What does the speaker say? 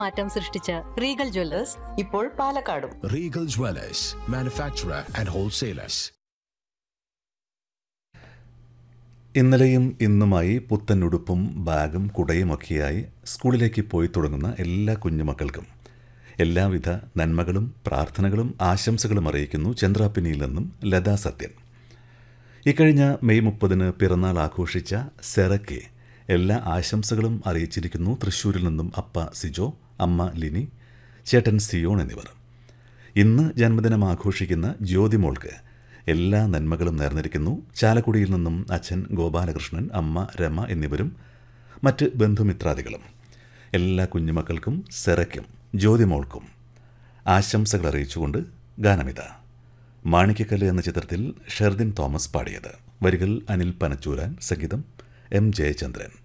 മാറ്റം സൃഷ്ടിച്ച Regal Jewellers ഇപ്പോൾ പാലക്കാടും Regal Dwellers, manufacturer and wholesalers. ഇന്നലെയും ഇന്നുമായി പുത്തൻ ഉടുപ്പും ബാഗും കുടയുമൊക്കെയായി സ്കൂളിലേക്ക് പോയി തുടങ്ങുന്ന എല്ലാ കുഞ്ഞുമക്കൾക്കും എല്ലാവിധ നന്മകളും പ്രാർത്ഥനകളും ആശംസകളും അറിയിക്കുന്നു ചന്ദ്രാപ്പിനിയിൽ നിന്നും ലതാ സത്യൻ ഇക്കഴിഞ്ഞ മെയ് മുപ്പതിന് പിറന്നാൾ ആഘോഷിച്ച സെറയ്ക്ക് എല്ലാ ആശംസകളും അറിയിച്ചിരിക്കുന്നു തൃശ്ശൂരിൽ നിന്നും അപ്പ സിജോ അമ്മ ലിനി ചേട്ടൻ സിയോൺ എന്നിവർ ഇന്ന് ജന്മദിനം ആഘോഷിക്കുന്ന ജ്യോതിമോൾക്ക് എല്ലാ നന്മകളും നേർന്നിരിക്കുന്നു ചാലക്കുടിയിൽ നിന്നും അച്ഛൻ ഗോപാലകൃഷ്ണൻ അമ്മ രമ എന്നിവരും മറ്റ് ബന്ധുമിത്രാദികളും എല്ലാ കുഞ്ഞുമക്കൾക്കും സെറയ്ക്കും ജ്യോതിമോൾക്കും ആശംസകൾ അറിയിച്ചുകൊണ്ട് ഗാനമിത മാണിക്കക്കല്ല് എന്ന ചിത്രത്തിൽ ഷെർദിൻ തോമസ് പാടിയത് വരികൾ അനിൽ പനച്ചൂരാൻ സംഗീതം എം ജയചന്ദ്രൻ